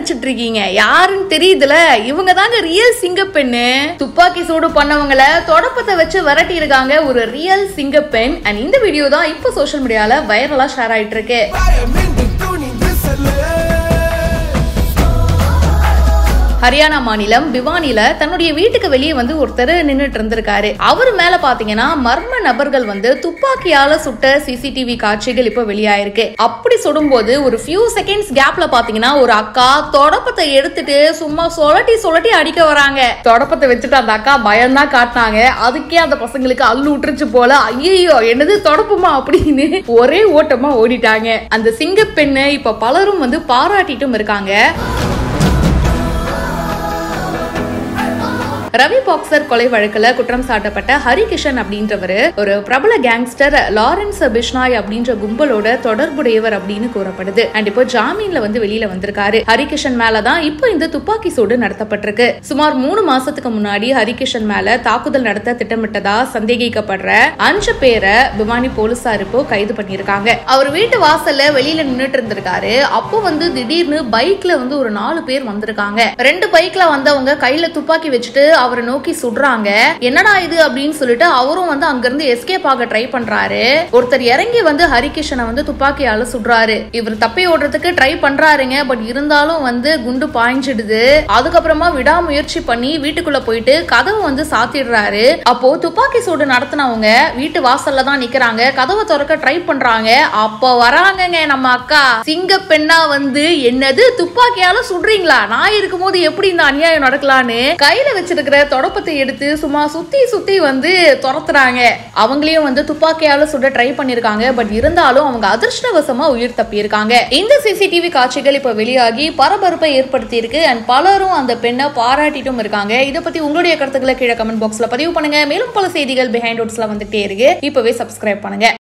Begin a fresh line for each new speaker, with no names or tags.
நினைச்சிட்டு இருக்கீங்க யாருன்னு தெரியுதுல இவங்க தாங்க ரியல் சிங்கப்பெண்ணு துப்பாக்கி சூடு பண்ணவங்கள தொடப்பத்தை வச்சு விரட்டி இருக்காங்க ஒரு ரியல் சிங்கப்பெண் அண்ட் இந்த வீடியோ தான் இப்போ சோஷியல் மீடியால வைரலா ஷேர் ஆயிட்டு இருக்கு
பயமின்றி துணிந்து செல்லு
ஹரியானா மாநிலம் பிவானில தன்னுடைய வீட்டுக்கு வெளியே வந்து ஒருத்தர் நின்னுட்டு இருந்திருக்காரு அவர் மேல பாத்தீங்கன்னா மர்ம நபர்கள் வந்து துப்பாக்கியால சுட்ட சிசிடிவி காட்சிகள் இப்ப வெளியாயிருக்கு அப்படி சுடும்போது ஒரு ஃபியூ செகண்ட்ஸ் கேப்ல பாத்தீங்கன்னா ஒரு அக்கா தொடப்பத்தை எடுத்துட்டு சும்மா சொலட்டி சொலட்டி அடிக்க வராங்க தொடப்பத்தை வச்சுட்டு அந்த அக்கா பயம்தான் காட்டினாங்க அதுக்கே அந்த பசங்களுக்கு அள்ளு விட்டுருச்சு போல ஐயோ என்னது தொடப்புமா அப்படின்னு ஒரே ஓட்டமா ஓடிட்டாங்க அந்த சிங்கப்பெண்ணை இப்ப பலரும் வந்து பாராட்டிட்டும் இருக்காங்க ரவி பாக்சர் கொலை வழக்குல குற்றம் சாட்டப்பட்ட ஹரிகிஷன் அப்படின்றவர் ஒரு பிரபல கேங்ஸ்டர் லாரன்ஸ் பிஷ்னாய் அப்படின்ற கும்பலோட தொடர்புடையவர் அப்படின்னு கூறப்படுது அண்ட் இப்போ ஜாமீன்ல வந்து வெளியில வந்திருக்காரு ஹரிகிஷன் மேலதான் இப்போ இந்த துப்பாக்கி சூடு நடத்தப்பட்டிருக்கு சுமார் மூணு மாசத்துக்கு முன்னாடி ஹரிகிஷன் மேல தாக்குதல் நடத்த திட்டமிட்டதா சந்தேகிக்கப்படுற அஞ்சு பேரை பிமானி போலீசார் இப்போ கைது பண்ணியிருக்காங்க அவர் வீட்டு வாசல்ல வெளியில நின்னுட்டு இருந்திருக்காரு அப்போ வந்து திடீர்னு பைக்ல வந்து ஒரு நாலு பேர் வந்திருக்காங்க ரெண்டு பைக்ல வந்தவங்க கையில துப்பாக்கி வச்சுட்டு அவரை நோக்கி சுடுறாங்க என்னடா இது அப்படின்னு சொல்லிட்டு அவரும் வந்து அங்கிருந்து எஸ்கேப் ஆக ட்ரை பண்றாரு ஒருத்தர் இறங்கி வந்து ஹரிகிருஷ்ணனை வந்து துப்பாக்கியால சுடுறாரு இவர் தப்பி ஓடுறதுக்கு ட்ரை பண்றாருங்க பட் இருந்தாலும் வந்து குண்டு பாய்ஞ்சிடுது அதுக்கப்புறமா விடாமுயற்சி பண்ணி வீட்டுக்குள்ள போயிட்டு கதவை வந்து சாத்திடுறாரு அப்போ துப்பாக்கி சூடு நடத்தினவங்க வீட்டு வாசல்ல தான் நிக்கிறாங்க கதவை திறக்க ட்ரை பண்றாங்க அப்போ வராங்கங்க நம்ம அக்கா சிங்க பெண்ணா வந்து என்னது துப்பாக்கியால சுடுறீங்களா நான் இருக்கும்போது எப்படி இந்த அநியாயம் நடக்கலான்னு கையில வச்சிருக்கிற தொடப்பத்தை எடுத்து சும்மா சுத்தி சுத்தி வந்து துரத்துறாங்க அவங்களையும் வந்து துப்பாக்கியால சுட ட்ரை பண்ணிருக்காங்க பட் இருந்தாலும் அவங்க அதிர்ஷ்டவசமா உயிர் தப்பியிருக்காங்க இந்த சிசிடிவி காட்சிகள் இப்ப வெளியாகி பரபரப்பை ஏற்படுத்தி இருக்கு அண்ட் பலரும் அந்த பெண்ணை பாராட்டிட்டும் இருக்காங்க இதை பத்தி உங்களுடைய கருத்துக்களை கீழே கமெண்ட் பாக்ஸ்ல பதிவு பண்ணுங்க மேலும் பல செய்திகள் பிஹைண்ட் வந்துட்டே இருக்கு இப்பவே சப்ஸ்கிரைப் பண்ணுங்க